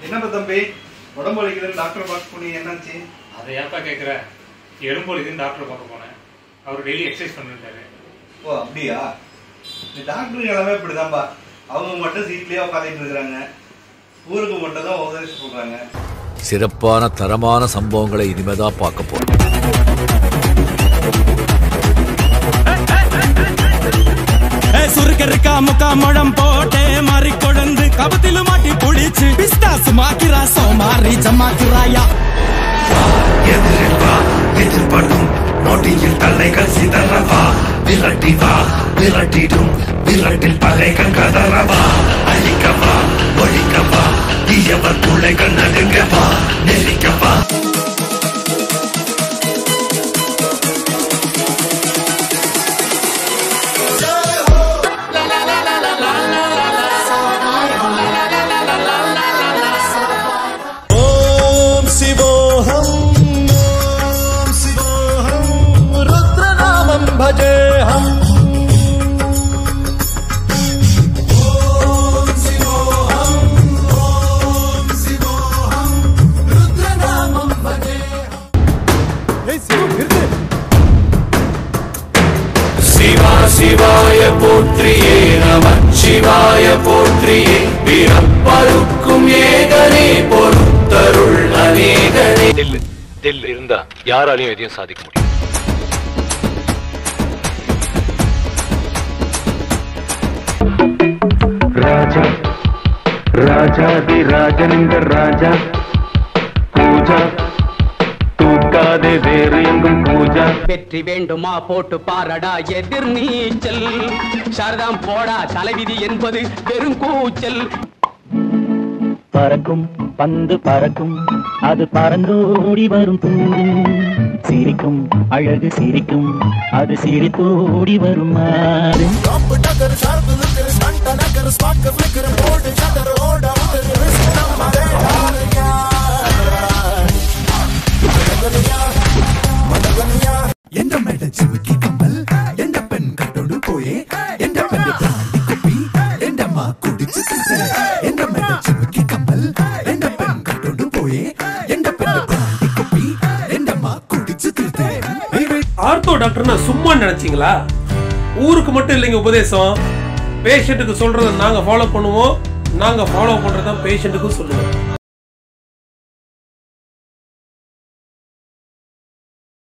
என்னப்பா தம்பி உடம்பு வலிக்குதுன்னு டாக்டர் பார்க்க போனீங்க என்னாச்சு அதை ஏப்பா கேட்குற எலும்பு வலிக்குதுன்னு டாக்டர் பார்க்க போனேன் அவர் டெய்லி எக்ஸசைஸ் பண்ணிருந்தாரு ஓ அப்படியா இந்த டாக்டர் எல்லாமே இப்படிதான்பா அவங்க மட்டும் சீட்லயே உட்காந்துட்டு இருக்கிறாங்க ஊருக்கு மட்டும் தான் உதவி சொல்றாங்க சிறப்பான தரமான சம்பவங்களை இனிமேதான் பார்க்க போறோம் சுருக்க இருக்கா முக்கா முழம் போட்டே மாறி கொழுந்து கபத்தில மாட்டி புடிச்சு பிஸ்தாசு மாக்கிறா சோமாரி ஜமாக்கிறாயா எதிரில் எதிர்படும் நொடியில் தலைகள் சிதறவா விரட்டி வா விரட்டிடும் விரட்டில் பகைகள் கதறவா அழிக்கவா ஒழிக்கவா தீயவர் பிள்ளைகள் நடுங்கவா நெருக்கவா ஓம் சிவோஹம் ஓம் சிவோஹம் ருத்ரநாமம் பஜேஹம் ஓம் சிவோஹம் ஓம் சிவோஹம் ருத்ரநாமம் பஜேஹம் ஏய் சிவோ நிறுத்து சிவா சிவாய போற்றியே நம சிவாய போற்றியே பிறப்பருக்கும் ஏகனே பொறுத்தருள் அநேகனே தில் தில் இருந்தா யாராலையும் எதையும் சாதிக்க முடியும் ராஜா ராஜாதி ராஜனிந்த ராஜா பூஜா தூக்காதே வேறு எங்கும் பூஜா வெற்றி வேண்டுமா போட்டு பாரடா எதிர் நீச்சல் சாரதாம் போடா தலைவிதி என்பது வெறும் கூச்சல் பறக்கும் பந்து பறக்கும் அது பறந்தோடி வரும் தூரும் சிரிக்கும் அழகு சிரிக்கும் அது சிரித்தோடி வரும் மாறு എന്റെ മേട ചിമുക്കി കമ്മൽ എന്റെ പെൺ കട്ടോട് പോയേ എന്റെ പെണ്ണ് ബ്രാൻഡി കുപ്പി എന്റെ അമ്മ കുടിച്ചു തീർത്തേ എന്റെ മേട ചിമുക്കി കമ്മൽ എന്റെ പെൺ കട്ടോട് പോയേ എന്റെ പെണ്ണ് ബ്രാൻഡി കുപ്പി എന്റെ അമ്മ കുടിച്ചു തീർത്തേ ஆர்த்தோ டாக்டர்னா சும்மா நினைச்சீங்களா ஊருக்கு மட்டும் இல்லைங்க உபதேசம் பேஷண்ட்டுக்கு சொல்றத நாங்க ஃபாலோ பண்ணுவோம் நாங்க ஃபாலோ பண்றத பேஷண்ட்டுக்கும் சொல்லுவோம்